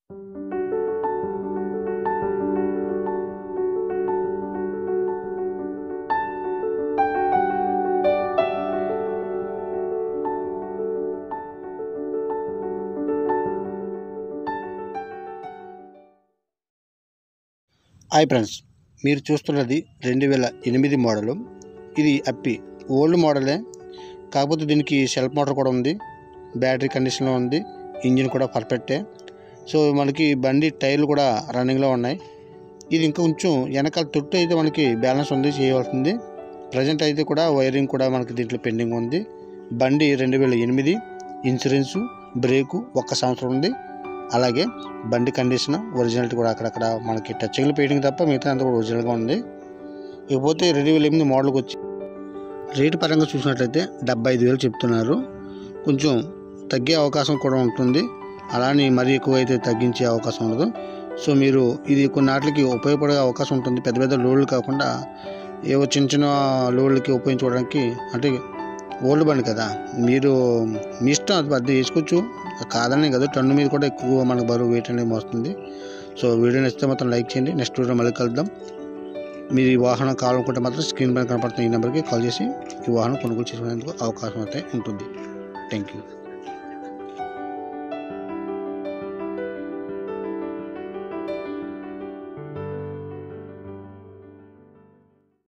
hi friends మీరు చూస్తున్నది రెండు వేల ఎనిమిది మోడలు ఇది అప్పి ఓల్డ్ మోడలే కాకపోతే దీనికి సెల్ఫ్ మోటార్ కూడా ఉంది బ్యాటరీ కండిషన్లో ఉంది ఇంజిన్ కూడా పర్ఫెక్టే సో మనకి బండి టైర్లు కూడా రన్నింగ్లో ఉన్నాయి ఇది ఇంకా కొంచెం వెనకాల తొట్టు అయితే మనకి బ్యాలెన్స్ ఉంది చేయవలసింది ప్రజెంట్ అయితే కూడా వైరింగ్ కూడా మనకి దీంట్లో పెండింగ్ ఉంది బండి రెండు వేల ఎనిమిది ఇన్సూరెన్సు బ్రేకు ఒక్క సంవత్సరం ఉంది అలాగే బండి కండిషన్ ఒరిజినాలిటీ కూడా అక్కడక్కడ మనకి టచింగ్లు పెయింటింగ్ తప్ప మిగతా అంతా కూడా ఒరిజినల్గా ఉంది ఇకపోతే రెండు వేల ఎనిమిది మోడల్కి వచ్చి రేటు పరంగా చూసినట్లయితే డెబ్బై ఐదు వేలు చెప్తున్నారు కొంచెం తగ్గే అవకాశం కూడా ఉంటుంది అలానే మరీ ఎక్కువ అయితే తగ్గించే అవకాశం ఉండదు సో మీరు ఇది కొన్నాటికి ఉపయోగపడే అవకాశం ఉంటుంది పెద్ద పెద్ద లోడ్లు కాకుండా ఏవో చిన్న చిన్న లోడ్లకి ఉపయోగించుకోవడానికి అంటే ఓల్డ్ బండి కదా మీరు మీ ఇష్టం అది పెద్ద వేసుకోవచ్చు కాదని కదా టన్ను మీద కూడా ఎక్కువ మనకు బరువు వెయిట్ అనేది వస్తుంది సో వీడియో నచ్చితే మాత్రం లైక్ చేయండి నెక్స్ట్ వీడియో మళ్ళీ కలుద్దాం మీరు ఈ వాహనం కావాలనుకుంటే మాత్రం స్క్రీన్ పైన కనపడుతున్న ఈ నెంబర్కి కాల్ చేసి ఈ వాహనం కొనుగోలు చేసుకునేందుకు అవకాశం అయితే ఉంటుంది థ్యాంక్ యూ